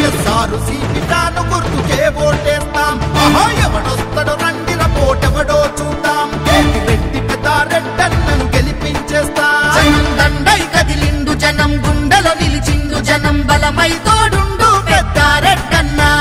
వైఎస్ఆర్ సీపిటాను గుర్తుకే ఓటేస్తాం ఆహా ఎవడొస్తాడో రండిన పోటెవడో చూద్దాం కేతి రెడ్డి పెద్దారెడ్డన్నను గెలిపించేస్తాం జనం దండై కదిలిండు జనం గుండెలో నిలిచిండు జనం బలమై తోడుండు పెద్దారెడ్డన్నా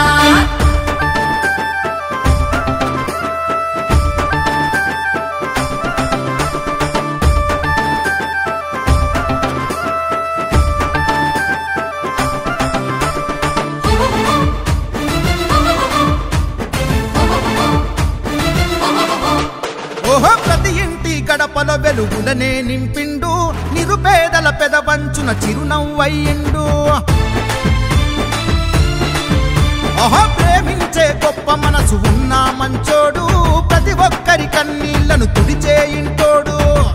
ఓహో ప్రతి ఇంటి గడపల వెలుగులనే నింపిండు నిరుపేదల పెదవంచున చిరునవ్వయ్యిండు ఓహో ప్రేమించే గొప్ప మనసు ఉన్న మంచోడు ప్రతి ఒక్కరి కన్నీళ్లను తుడిచే ఇంటోడు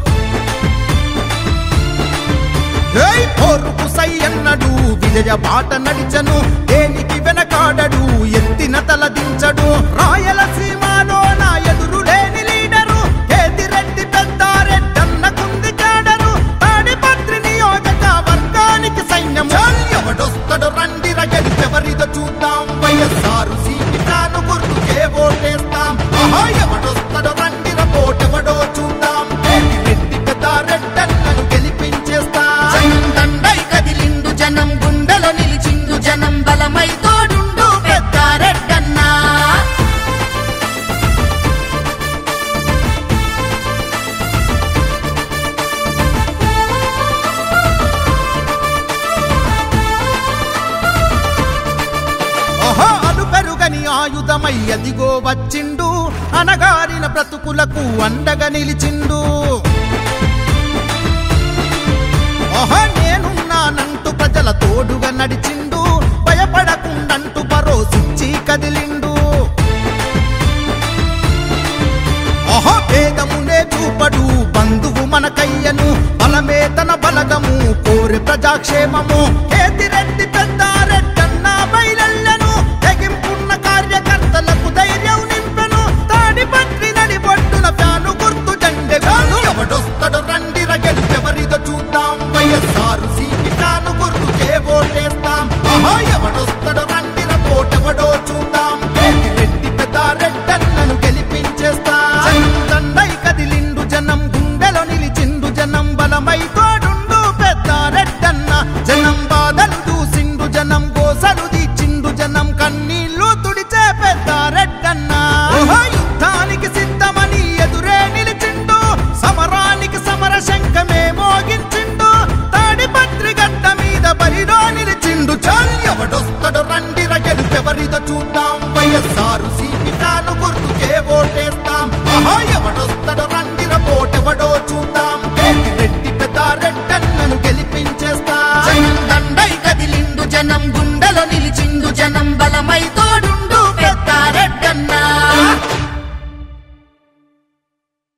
ఏయ్ పోరుకు సై అన్నడు విజయ బాట నడిచను దేనికి వెనకాడడు ఎత్తిన తల దించడు రాయలసీమలో నా ఎదురు లేని లీడరు కేతిరెడ్డి పెద్దారెడ్డన్న కుంది కాడరు తాడిపత్రి నియోజక వర్గానికి సైన్యం ఎవడొస్తాడు రండి రగడికెవరిదో చూద్దాం వైఎస్ఆర్ సీపిటాను గుర్తుకే ఓటేస్తాం ఆహా ఎవడొస్తాడు రండి పోటెవడో చూద్దాం కేతిరెడ్డి పెద్దారెడ్డన్నను గెలిపించేస్తాం జనం దండై కదిలిండు జనం గుండెలో నిలిచిండు జనం బలమై తోడుండు పెద్దారెడ్డన్నా ఓహో అలు పెరుగని ఆయుధమై అదిగో వచ్చిండు అనగారిన బ్రతుకులకు అండగా నిలిచిండు ఓహో నేనున్నానంటూ ప్రజల తోడుగా నడిచిండు భయపడకుండంటూ భరోసిచ్చి కదిలిండు ఓహో భేదమునే చూపడు బంధువు మనకయ్యను బలమే తన బలగము కోరి ప్రజాక్షేమము కేతిరెడ్డి పెద్దారెడ్డన్న బయలెళ్ళను తెగింపున్న కార్యకర్తలకు ధైర్యం నింపెను తాడిపత్రి నడిబొట్టున ఫ్యాను గుర్తు జెండెగాను ఎవడొస్తాడు రండి రగెవరిదో చూద్దాం వైఎస్ఆర్ సీపిటాను గుర్తుకే ఓటేస్తాం ఆహా ఎవడొస్తాడు రండి పోటెవడో చూద్దాం కేతిరెడ్డి పెద్దారెడ్డన్నను గెలిపించేస్తాం జనం దండై కదిలిండు జనం గుండెలో నిలిచిండు జనం బలమై తోడుండు పెద్దారెడ్డన్న జనం బాధలు చూసిండు జనం గోసలు తీర్చిండు జనం కన్నీళ్లు తుడిచే పెద్దారెడ్డన్న ఓహో యుద్ధానికి సిద్ధమని ఎదురే నిలిచిండు సమరానికి సమర శంఖమే మోగించిండు తాడిపత్రి గడ్డ మీద బరిలో నిలిచిండు చాలు ఎవడొస్తాడు రండి రగెవరిదో చూద్దాం వైఎస్ఆర్ సీపిటాను గుర్తుకే ఓటేస్తాం ఆహా ఎవడొస్తాడు రండి పోటెవడో చూద్దాం రెడ్డి పెద్దారెడ్డన్నను గెలిపించేస్తాం జనం దండై కదిలిండు జనం గుండెలో నిలిచిండు జనం బలమై తోడు